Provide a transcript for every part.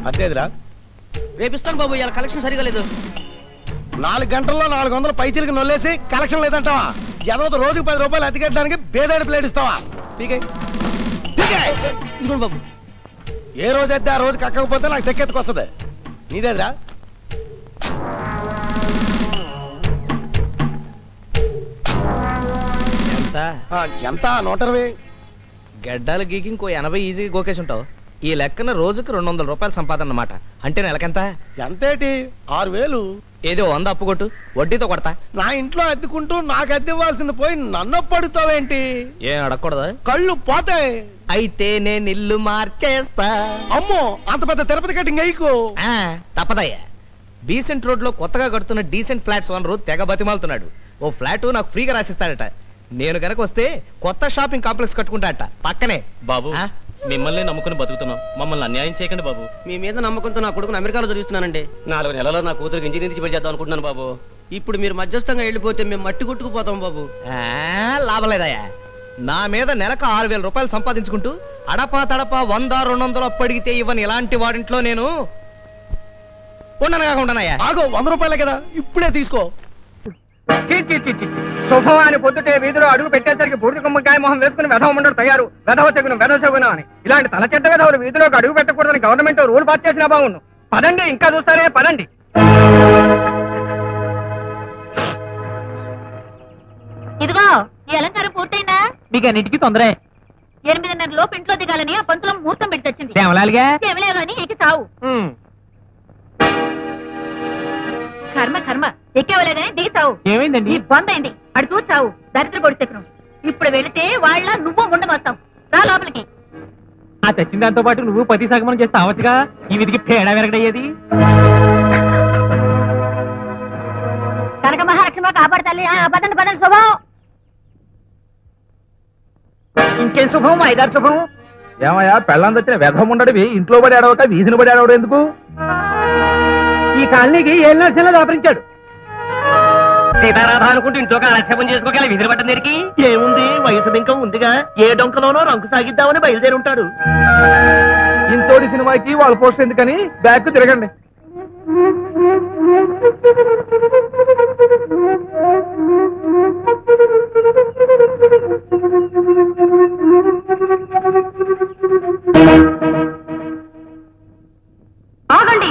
అంతేదిరా రేపిస్తాను బాబు ఇలా కలెక్షన్ సరిగా లేదు నాలుగు గంటల్లో నాలుగు వందల పైచీలకి నొల్లేసి కలెక్షన్ లేదంటావా ఎదవత రోజుకి పది రూపాయలు అతికెట్టడానికి బేదాడి ప్లేట్ ఇస్తావా పీకే పీకే ఇదిగోండి బాబు ఏ రోజు అయితే ఆ రోజు కక్కకపోతే నాకు తెక్కెత్తుకొస్తుంది నీదేదిరా ఎంత ఆ, ఎంత నూట ఇరవై గడ్డాలు గీకి ఇంకో ఎనభై ఈజీగా గోకేసి ఉంటావు ఈ లెక్కన రోజుకి రెండు వందల రూపాయల సంపాదన అన్నమాట అంటే నెలకెంత ఎంతేటి ఆరు వేలు ఏదో వంద అప్పు కొట్టు వడ్డీతో కొడతా నా ఇంట్లో అద్దెకుంటూ నాకు అద్దె ఇవ్వాల్సింది పోయి నన్ను పడుతావేంటి ఏం అడగకూడదా కళ్ళు పోతాయి అయితే నేను ఇల్లు మార్చేస్తా అమ్మో అంత పెద్ద తిరుపతి కట్టింగ్ అయ్యకు ఆ, తప్పదయ్యా డీసెంట్ రోడ్ లో కొత్తగా కడుతున్న డీసెంట్ ఫ్లాట్స్ ఓనరు తెగ బతిమాలుతున్నాడు ఓ ఫ్లాట్ నాకు ఫ్రీగా రాసిస్తాడట నేను గనక వస్తే కొత్త షాపింగ్ కాంప్లెక్స్ కట్టుకుంటాడట పక్కనే బాబు ఆ? మిమ్మల్ని నమ్ముకుని బతుకుతున్నాం మమ్మల్ని అన్యాయం చేయకండి బాబు మీ మీద నమ్మకంతో నా కొడుకుని అమెరికాలో చదివిస్తున్నానండి నాలుగు నెలలో నా కూతురికి ఇంజనీరింగ్ నుంచి పెళ్లి చేద్దాం అనుకుంటున్నాను బాబు ఇప్పుడు మీరు మధ్యస్థంగా వెళ్ళిపోతే మేము మట్టి కొట్టుకుపోతాం బాబు లాభం లేదయ్యా నా మీద నెలకు ఆరు వేల రూపాయలు సంపాదించుకుంటూ అడపా తడపా వంద రెండు వందలు అప్పడిగితే ఇవ్వని ఇలాంటి వాడింట్లో నేను ఉండను కాకుండానయ్యా ఆగో వంద రూపాయలే కదా ఇప్పుడే తీసుకో శుభం అని పొద్దుటే వీధిలో అడుగు పెట్టేసరికి బూడిద గుమ్మకాయ మొహం వేసుకుని వెధవ ఉండడు తయారు వెధవ తెగును వెధవ తెగును అని ఇలాంటి తల చెడ్డ వెధవలు వీధిలోకి అడుగు పెట్టకూడదని గవర్నమెంట్ రూల్ పాస్ చేసినా బాగుండు పదండి ఇంకా చూస్తారే పదండి ఇదిగో ఈ అలంకారం పూర్తయిందా మీకు అన్నిటికీ తొందరే ఎనిమిదిన్నర లోపు ఇంట్లో దిగాలని ఆ పంతులో ముహూర్తం పెట్టి తెచ్చింది దేవలాలిగా కేవలే గాని ఎక్కి చావు కర్మ కర్మ ఎక్కేవలే గాని దిగి చావు ఏమైందండి నీ బందైంది అడు చూసి చావు దరిద్ర పొడి తెక్కను ఇప్పుడు వెళితే వాళ్ళ నువ్వు ఉండమొస్తావు రా లోపలికి ఆ తెచ్చిన దాంతో పాటు నువ్వు పతి సగమనం చేస్తే అవచ్చుగా ఈ విధికి పేడ వెరగడయ్యేది కనక మహాలక్ష్మి కాపాడతాలి ఆ పదండి పదండి శుభం ఇంకేం శుభం ఐదారు శుభం ఏమయ్యా పెళ్ళం తెచ్చిన వెధం ఉండడివి ఇంట్లో పడి ఆడవక వీధిని పడి ఆడవడం ఎందుకు ఈ కాలనీకి ఏళ్ళ నడిచేలా దాపరించాడు సీతారాధ అనుకుంటూ ఇంట్లో కాలక్షేపం చేసుకోగల విధులు పట్టం దగ్గరికి ఏముంది వయసు బింకం ఉందిగా ఏ డొంకలోనో రంకు సాగిద్దామని బయలుదేరి ఉంటాడు ఇంతోటి సినిమాకి వాళ్ళ పోస్ట్ ఎందుకని బ్యాక్ తిరగండి ఆగండి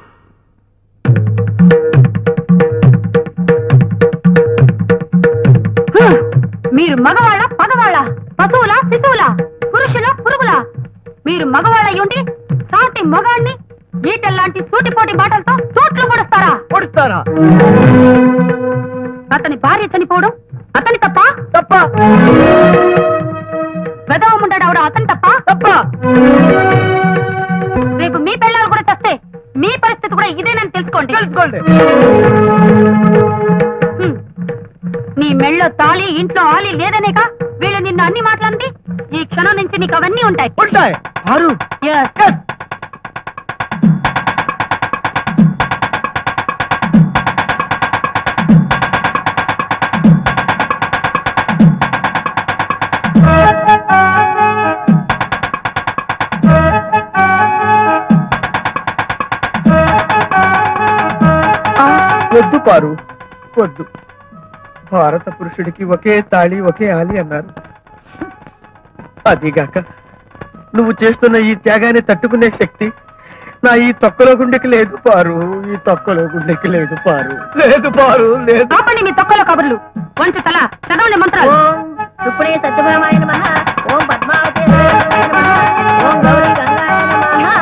హ్మ్. మీరు మగవాళ్ళ పగవాళ్ళ పశువుల శిశువుల పురుషుల పురుగుల మీరు మగవాళ్ళ ఉండి సాటి మగాణ్ణి ఈటల్లాంటి సూటిపోటి మాటలతో చోట్లు పొడుస్తారా పొడుస్తారా అతని భార్య చనిపోవడం అతని తప్ప తప్ప వెదవ ఉండడం అతని తప్ప తప్ప రేపు మీ పిల్లలు కూడా చస్తే మీ పరిస్థితి కూడా ఇదేనని తెలుసుకోండి తెలుసుకోండి హ్మ్. నీ మెళ్ళో తాళి ఇంట్లో ఆలి లేదనేగా వీళ్ళు నిన్ను అన్ని మాటలంది ఈ క్షణం నుంచి నీకు అవన్నీ ఉంటాయి ఉంటాయి ఆరు Yes. వద్దు పారు వద్దు భారత పురుషుడికి ఒకే తాళి ఒకే ఆలి అన్నారు అదిగాక నువ్వు చేస్తున్న ఈ త్యాగాన్ని తట్టుకునే శక్తి నా ఈ తొక్కలో గుండెకి లేదు పారు ఈ తొక్కలో గుండెకి లేదు పారు లేదు పారు లేదు ఆపండి మీ తొక్కలో కబుర్లు వంచు తల చదవండి మంత్రాలు ఇప్పుడే సత్యభామాయ నమః ఓం పద్మావతి ఓం గౌరీ గంగాయ నమః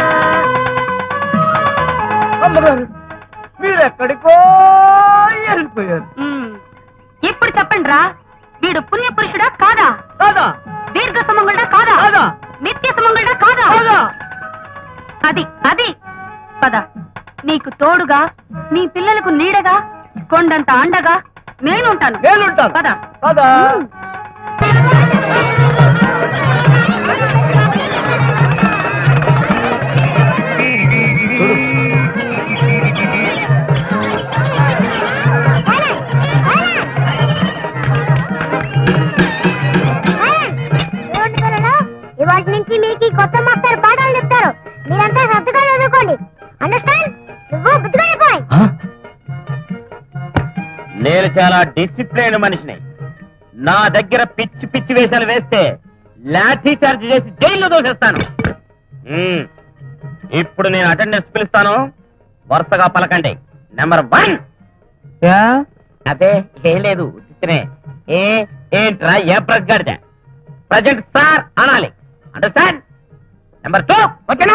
అమ్మగారు మీరెక్కడికో వెళ్ళిపోయారు మ్మ్. ఇప్పుడు చెప్పండి రా వీడు పుణ్య పురుషుడా కాదా కాదా దీర్ఘ సుమంగళుడా కాదా కాదా నిత్య సుమంగళుడా కాదా కాదా అది అది పద నీకు తోడుగా నీ పిల్లలకు నీడగా కొండంత అండగా నేనుంటాను నేనుంటాను పద కాదా ఇవాటి నుంచి మీకు ఈ కొత్త మాస్టర్ పాఠాలు చెప్తారు మీరంతా శ్రద్ధగా నేను చాలా డిసిప్లైన్ మనిషిని నా దగ్గర పిచ్చి పిచ్చి వేషాలు వేస్తే లాఠీ చార్జ్ చేసి జైల్లో దోసేస్తాను మ్మ్. ఇప్పుడు నేను అటెండెన్స్ పిలుస్తాను వరుసగా పలకండి నెంబర్ వన్ అదే ఏం లేదు ఉత్తినే ఏ ఏంట్రా ఏ ప్రెస్ గడితే ప్రజెంట్ సార్ అనాలి అండర్స్టాండ్ నెంబర్ టూ ఓకేనా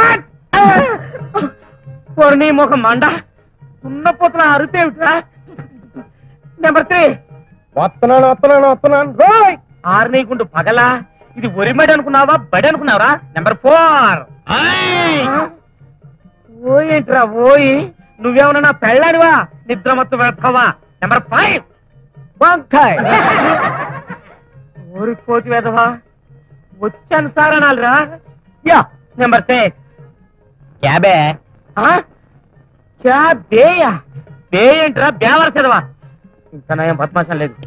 నీ ముఖం మండ ఉన్నపోతున్న అరుపేమిట్రా నెంబర్ త్రీ వస్తున్నాను వస్తున్నాను వస్తున్నాను రోయ్ ఆరు నీకుండు పగలా ఇది ఒరిమడి అనుకున్నావా బడి అనుకున్నావా నెంబర్ ఫోర్ ఓ ఏంట్రా ఓయి నువ్వేమన్నా నా పెళ్ళాడివా నిద్రమత్తు వెళ్తావా నెంబర్ ఫైవ్ వంకాయ్ ఓరి కోతి వేదవా వచ్చాను సార్ అనాలిరా యా నెంబర్ సిక్స్ క్యాబే క్యాబేయా బే ఏంట్రా బేవర్ చదవా ఇంకా నయం బద్మాషం లేదు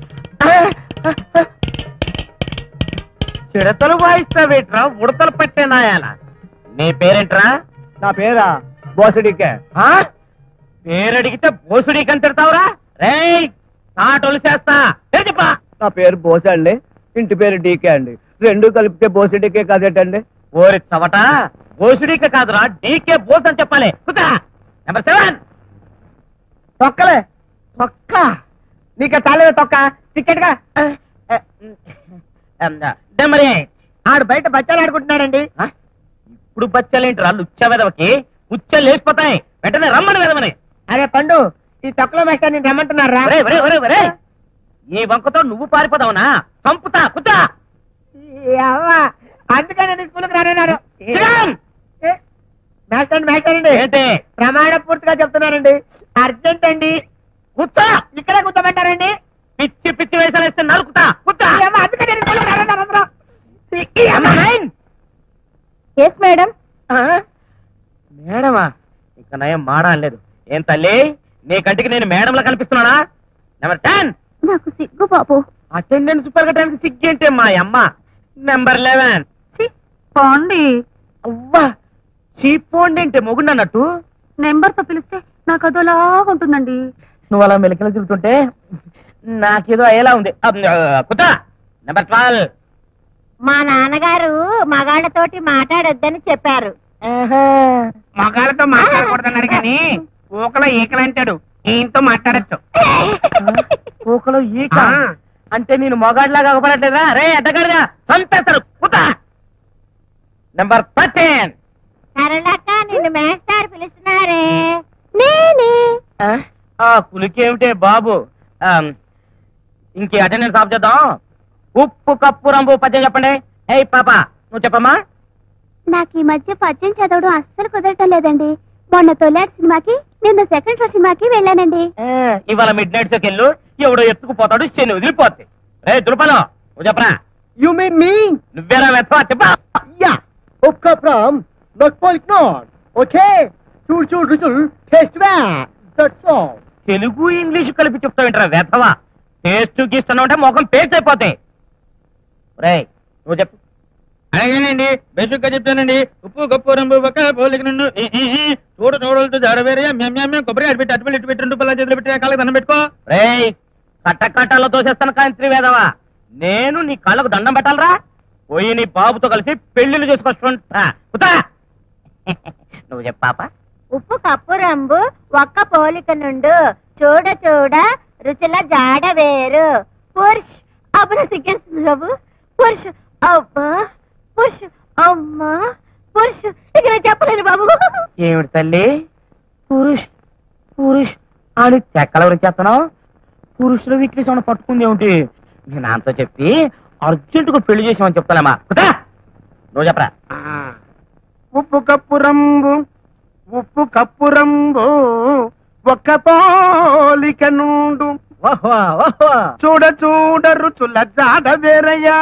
చిడతలు వాయిస్తావేట్రా ఉడతలు పెట్టే నాయాల నీ పేరేంట్రా నా పేరా బోసడికే ఆ? పేరడిగితే బోసుడి తిడతావురా రేయ్ తాటోలు చేస్తా పేరు చెప్పా నా పేరు బోస అండి ఇంటి పేరు డీకే అండి రెండు కలిపితే బోసడికే కదేటండి ఓరి చవట బోసుడికే కాదురా డీకే బోస్ అని చెప్పాలి కుదా నెంబర్ సెవెన్ తొక్కలే తొక్క నీకు తాలేదు తొక్క టికెట్ గా నెంబర్ ఎయిట్ ఆడు బయట బచ్చాలు ఆడుకుంటున్నాడండి ఆ? ఇప్పుడు బచ్చలేంట్రా లుచ్చ వెదవకి ఉచ్చలు లేచిపోతాయి వెంటనే రమ్మని వెదవని అరే పండు ఈ తొక్కలో మేస్టర్ నేను రమ్మంటున్నారా ఒరేయ్, ఒరేయ్, ఒరేయ్, ఒరేయ్. ఈ వంకతో నువ్వు పారిపోదావునా చంపుతా కుతా అందుకని నేను స్కూల్కి రానన్నారు శ్రీరామ్! మేస్టర్ మేస్టర్ అండి ఏంటి ప్రమాణ పూర్తిగా చెప్తున్నానండి అర్జెంట్ అండి కుత్తా ఇక్కడే కూర్చోబెట్టారండి పిచ్చి పిచ్చి వేసాలు వేస్తే నరుకుతా కుత్తా ఏమ్మా, అందుకని నేను స్కూల్కి రానన్నారు అందరూ. ఎస్ మేడం మేడమా ఇక నయం మాడా లేదు ఏం తల్లి నీ కంటికి నేను మేడంలా కనిపిస్తున్నానా నెంబర్ టెన్ నాకు సిగ్గు బాబు అటెండెన్స్ పెరగడానికి సిగ్గేంటే మా అమ్మ నెంబర్ లెవెన్ పోండి అవ్వా చీపోండి అంటే మొగుండు అన్నట్టు నెంబర్ తో పిలిస్తే నాకు అదోలా ఉంటుందండి నువ్వు అలా మెలికలు తిరుగుతుంటే నాకేదో అయ్యేలా ఉంది కుతా నెంబర్ ట్వెల్వ్ మా నాన్నగారు మగాళ్ళతోటి మాట్లాడొద్దని చెప్పారు మగాళ్ళతో మాట్లాడకూడదన్నారు కానీ ఊకలో ఈకలు అంటాడు ఈయనతో మాట్లాడచ్చు పూకలో ఈక ఆ. అంటే నేను మొగాడిలాగా అగపడట్లేదా రే అడ్డగాడిగా చంపేస్తారు కుతా నెంబర్ థర్టీన్ సరళక్క నిన్ను మేస్టార్ పిలుస్తున్నారే నేనే ఆ కులికేమిటే బాబు ఆమ్, ఇంకే అటెండెన్స్ ఆఫ్ చేద్దాం ఉప్పు కప్పు రంబు పద్యం చెప్పండి ఏయ్ పాప నువ్వు చెప్పమ్మా నాకు ఈ మధ్య పద్యం చదవడం అస్సలు కుదరటం లేదండి మొన్న తొలాటి సినిమాకి నిన్న సెకండ్ షో సినిమాకి వెళ్ళానండి ఏ, ఇవాళ మిడ్ నైట్ షోకి వెళ్ళు ఎవడో ఎత్తుకుపోతాడు శని వదిలిపోతే రే దుర్పలో నువ్వు చెప్పరా యు మీన్ మీ నువ్వేరా వెతవా చెప్పా యా ఒక్క ఫ్రమ్ నాట్ పాలిక్ నాట్ ఓకే చూడు చూడు రుచులు టేస్ట్ బ్యా దట్స్ ఆల్ తెలుగు ఇంగ్లీష్ కలిపి చెప్తావేంట్రా వెతవా టేస్ట్ గీస్తున్నావు అంటే ముఖం పేస్ట్ అయిపోతాయి రే నువ్వు చెప్పు అలాగేనండి బేసిక్ గా చెప్తానండి ఉప్పు గప్పు రంబు పక్క పోలిక నుండి ఈ, ఈ, ఈ, చూడు చూడలతో జాడవేరే మేము మేము కొబ్బరి అటు పెట్టి అటు పెట్టి ఇటు పెట్టి రెండు పిల్లల చేతులు పెట్టి కాళ్ళకి దండం పెట్టుకో రేయ్ కట్ట కట్టాలో తోసేస్తాను కాంత్రి వేదవా నేను నీ కళ్ళకు దండం పెట్టాలరా పోయి నీ బాబుతో కలిసి పెళ్లిళ్ళు చేసుకొస్తుంటా కుతా నువ్వు చెప్పాపా ఉప్పు కప్పు రంబు ఒక్క పోలిక నుండు చూడ చూడ రుచుల జాడ వేరు పురుష్ అప్పుడు సిగ్గేస్తుంది బాబు పురుష్ అబ్బా పురుష్ అమ్మా పురుష్ ఇక నేను చెప్పలేను బాబు ఏమిటి తల్లి పురుష్ పురుష్ అని చెక్కల గురించి చేస్తున్నావు పురుషుల వీక్నెస్ ఏమైనా పట్టుకుంది ఏమిటి నేను నాతో చెప్పి అర్జెంటుగా పెళ్లి చేసామని చెప్తానమ్మా కుతా నువ్వు చెప్పరా ఉప్పు కప్పు రంబు ఉప్పు కప్పు రంబు ఒక్క పోలిక నుండు చూడ చూడ రుచుల జాడ వేరయ్యా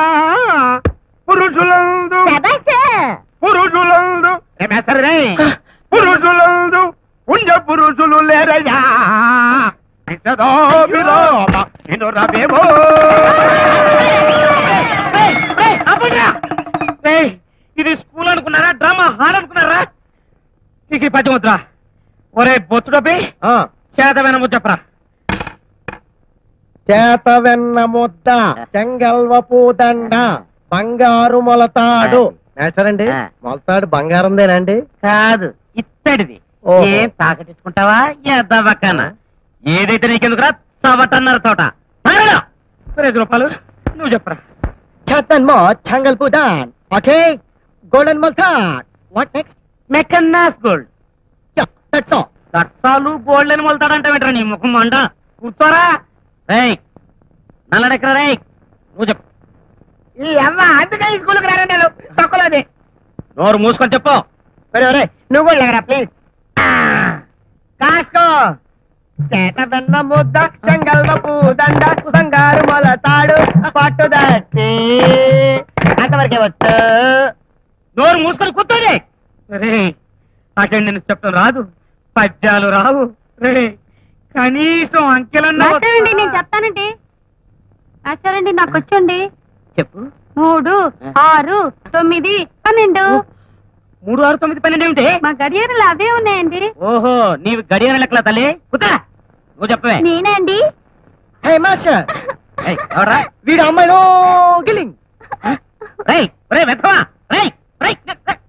పురుషులందు శభాష్. పురుషులందు రేమేస్తారు రే పురుషులందు ఉండ పురుషులు లేరయ్యా పిచ్చదో విలోమ ఇనురవేమో రేయ్, రేయ్, ఆపండ్రా. రేయ్, ఇది స్కూల్ అనుకున్నారా డ్రామా హాల్ అనుకున్నారా నీకు ఈ పద్యం వద్దురా ఒరే బొచ్చుడపి చేతమైన ముద్ద చెప్పరా చేత వెన్న ముద్ద చెంగల్వపు దండ బంగారు మొలతాడు నేచరండి ఆ. మొలతాడు బంగారందేనండి కాదు ఇత్తడిది ఓహో. ఏం తాకటించుకుంటావా ఎద్దవక్కన ఏదైతే నీకెందుకురా చవటన్నర తోట తాగరా. ఐదు రూపాయలు నువ్వు చెప్పరా చేతన్ మో చెంగల్పు దాన్ ఓకే గోల్డెన్ మొలతాడ్ వాట్ నెక్స్ట్ మెకన్నాస్ గోల్డ్ యా దట్స్ ఆల్ దట్సాలు గోల్డ్ అని మొలుతాడంటే వెంటరా నీ ముఖం మండ కూర్చోరా రేయ్ నల్లడెక్కరా రేయ్ నువ్వు చెప్పు ఈ అమ్మ అందుకే ఈ స్కూల్కి రారా నేను తక్కువది నోరు మూసుకొని చెప్పు ఒరే ఒరే నువ్వు కూడా లేకరా ప్లీజ్ కాస్కో చేత వెన్న ముద్ద చెంగల్వపు దండ బంగారు మొలతాడు పట్టుదట్టి అంతవరకే వచ్చు నోరు మూసుకొని కూర్చోండి రే అటెండెన్స్ చెప్పడం రాదు పద్యాలు రావు రే కనీసం అంకెలన్నా మాస్టారండి నేను చెప్తానండి మాస్టారండి నాకు వచ్చండి చెప్పు మూడు ఆరు తొమ్మిది పన్నెండు మూడు ఆరు తొమ్మిది పన్నెండు ఏమిటి మా గడియారాలు అవే ఉన్నాయండి ఓహో నీవు గడియార లెక్కల తల్లి కుతా నువ్వు చెప్పవే నేనే అండి హే మాస్టర్ ఏయ్, ఎవడ్రా? వీడు అమ్మాయిలో గిల్లింగ్ రేయ్ రేయ్ వెతవా రేయ్ రేయ్ రేయ్.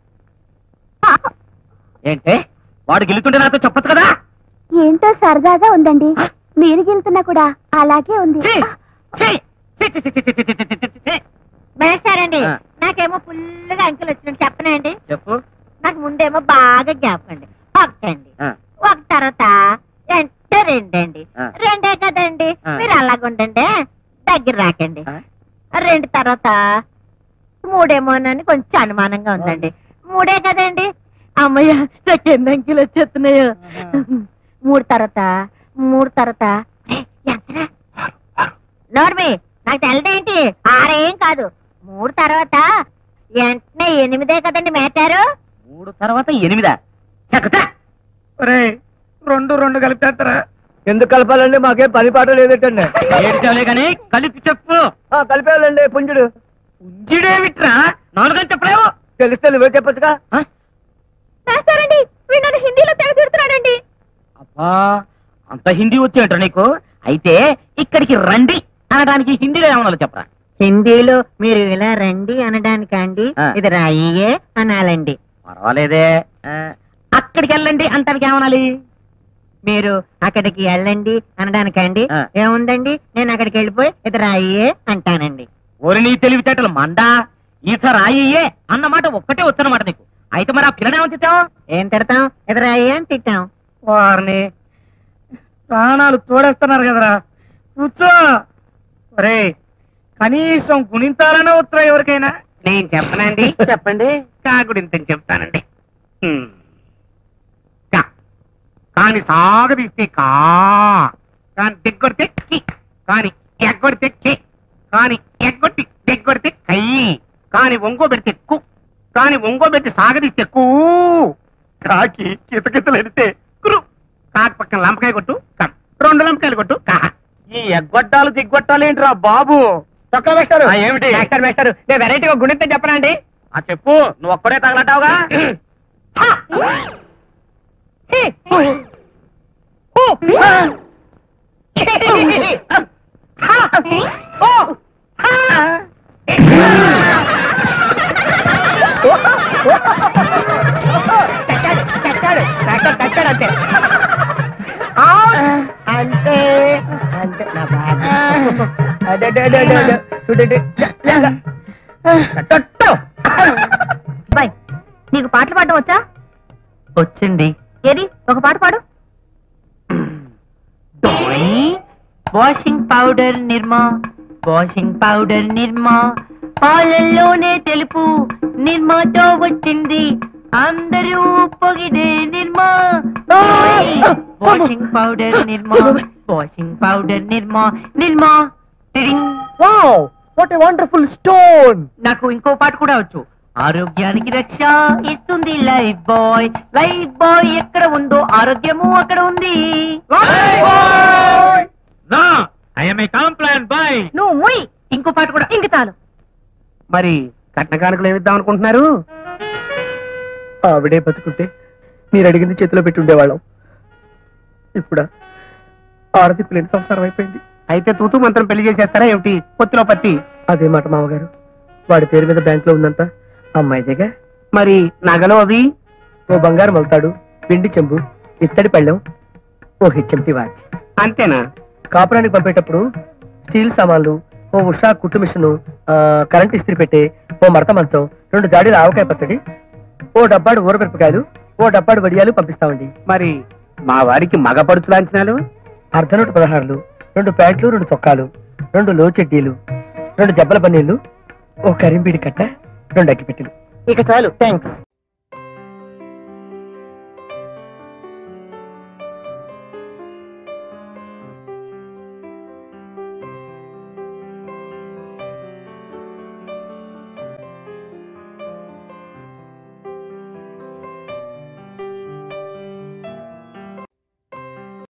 ఏంటే వాడు గెలుతుంటే నాతో చెప్పొచ్చు కదా ఏంటో సరదాగా ఉందండి మీరు గెలుతున్నా కూడా అలాగే ఉంది ఛీ, ఛీ, ఛీ, ఛీ, ఛీ, ఛీ, ఛీ, ఛీ, ఛీ, ఛీ, ఛీ. మేస్తారండి ఆ. నాకేమో ఫుల్గా అంకెలు వచ్చినట్టు చెప్పనండి చెప్పు నాకు ముందేమో బాగా జ్ఞాపకం అండి ఒకటండి ఆ, ఒక తర్వాత అంటే రెండండి ఆ. రెండే కదండి ఆ. మీరు అలాగుండండి దగ్గర రాకండి ఆ. రెండు తర్వాత మూడేమోనని కొంచెం అనుమానంగా ఉందండి మూడే కదండి అమ్మయ్య నాకు ఎన్ని అంకెలు వచ్చేస్తున్నాయో మూడు తర్వాత మూడు తర్వాత ఏయ్, ఎంతరా? నోర్మి నాకు తెలదేంటి ఆరేం కాదు మూడు తర్వాత వెంటనే ఎనిమిదే కదండి మేటారు మూడు తర్వాత ఎనిమిదా చక్కతా రేయ్ రెండు రెండు కలిపేస్తారా ఎందుకు కలపాలండి మాకేం పని పాట లేదటండి ఏడ్చావులే కానీ కలిపి చెప్పు కలిపేయాలండి పుంజుడు ఉంజిడేమిట్రా నాలుగని చెప్పలేవు తెలిస్తే నువ్వే చెప్పొచ్చుగా మాస్టారండి వీడు నన్ను హిందీలో తెగ తిడుతున్నాడండి అబ్బా అంత హిందీ వచ్చేంట్రా నీకు అయితే ఇక్కడికి రండి అనడానికి హిందీలో ఏమన్నా చెప్పరా హిందీలో మీరు ఇలా రండి అనడానికండి ఆ. ఇది రాయియే అనాలండి పర్వాలేదే ఆ, అక్కడికి వెళ్ళండి అంటానికి ఏమనాలి మీరు అక్కడికి వెళ్ళండి అనడానికండి ఆ. ఏముందండి నేను అక్కడికి వెళ్ళిపోయి ఇది రాయియే అంటానండి ఓరి నీ తెలివితేటలు మందా ఈత రాయియే అన్నమాట ఒక్కటే వచ్చనమాట నీకు అయితే మరి ఆ పిల్లని ఏమని తిట్టావు ఏం తిడతాం ఇది రాయి అని తిట్టాం వారిని ప్రాణాలు తోడేస్తున్నారు కదరా కూర్చో ఒరే కనీసం గుణింతాలనే ఉత్తరం ఎవరికైనా నేను చెప్పనండి చెప్పండి కాకుడింతని చెప్తానండి హ్మ్. కా. కాని సాగదీస్తే కా కాని దిగ్గొడితే కి కాని ఎగ్గొడితే కి కాని ఎగ్గొట్టి దిగ్గొడితే కై కాని ఒంగో పెడితే కు కాని ఒంగో పెట్టి సాగదీస్తే కూ కాకి కితకితలు ఎడితే కురు కాకి పక్కన లంపకాయ కొట్టు కా. రెండు లంపకాయలు కొట్టు కా ఈ ఎగ్గొట్టాలు దిగ్గొట్టాలు ఏంట్రా బాబు చొక్కా వేస్తారు ఆ, ఏమిటి? వేస్తారు వేస్తారు నేను వెరైటీగా గుణితే చెప్పనండి ఆ చెప్పు నువ్వు ఒక్కడే తగలటావుగా చచ్చాడు చచ్చాడు చచ్చాడు అంతే అంతే అంతే నా బాబు అదే అదే అదే అదే అదే చూడు, చూడు. టొట్టో. బాయ్ నీకు పాటలు పాడడం వచ్చా వచ్చింది ఏది ఒక పాట పాడు washing powder Nirma washing powder Nirma పాలల్లోనే తెలుపు నిర్మాతో వచ్చింది అందరూ పొగిడే Nirma washing powder Nirma washing powder Nirma Nirma టిరింగ్. Wow what a wonderful stone నాకు ఇంకో పాట కూడా వచ్చు ఆరోగ్యానికి రక్ష ఇస్తుంది లైఫ్ బాయ్ లైఫ్ బాయ్ ఎక్కడ ఉందో ఆరోగ్యము అక్కడ ఉంది కాంప్లాన్ బాయ్ నువ్వు ముయ్ ఇంకో పాట కూడా ఇంక చాలు మరి కట్న కానుకలు ఏమిద్దాం అనుకుంటున్నారు ఆవిడే బతుకుంటే మీరు అడిగింది చేతిలో పెట్టి ఉండేవాళ్ళం ఇప్పుడు ఆరతి ప్లేన్ సంసారం అయిపోయింది అయితే తూతూ మంత్రం పెళ్లి చేసేస్తారా ఏమిటి పొత్తిలో పత్తి అదే మాట మామగారు వాడి పేరు మీద బ్యాంక్ లో ఉందంట అమ్మాయిదేగా మరి నగలు అవి ఓ బంగారం అవుతాడు పిండి చెంబు ఇత్తడి పళ్ళెం ఓ హెచ్ఎంటి వాచ్ అంతేనా కాపురానికి పంపేటప్పుడు స్టీల్ సామాన్లు ఓ ఉషా కుట్టు మిషను ఆ, కరెంట్ ఇస్త్రీ పెట్టే ఓ మడత మంచం రెండు జాడీల ఆవకాయ పచ్చడి ఓ డబ్బాడు ఊరమిరపకాయలు ఓ డబ్బాడు వడియాలు పంపిస్తామండి మరి మా వారికి మగ పడుచు లాంఛనాలు అర్ధనూట పదహారులు రెండు ప్యాంట్లు రెండు చొక్కాలు రెండు లో చెడ్డీలు రెండు జబ్బల పన్నీళ్లు ఓ కరింబీడి కట్ట రెండు అగ్గిపెట్టెలు ఇక చాలు థ్యాంక్స్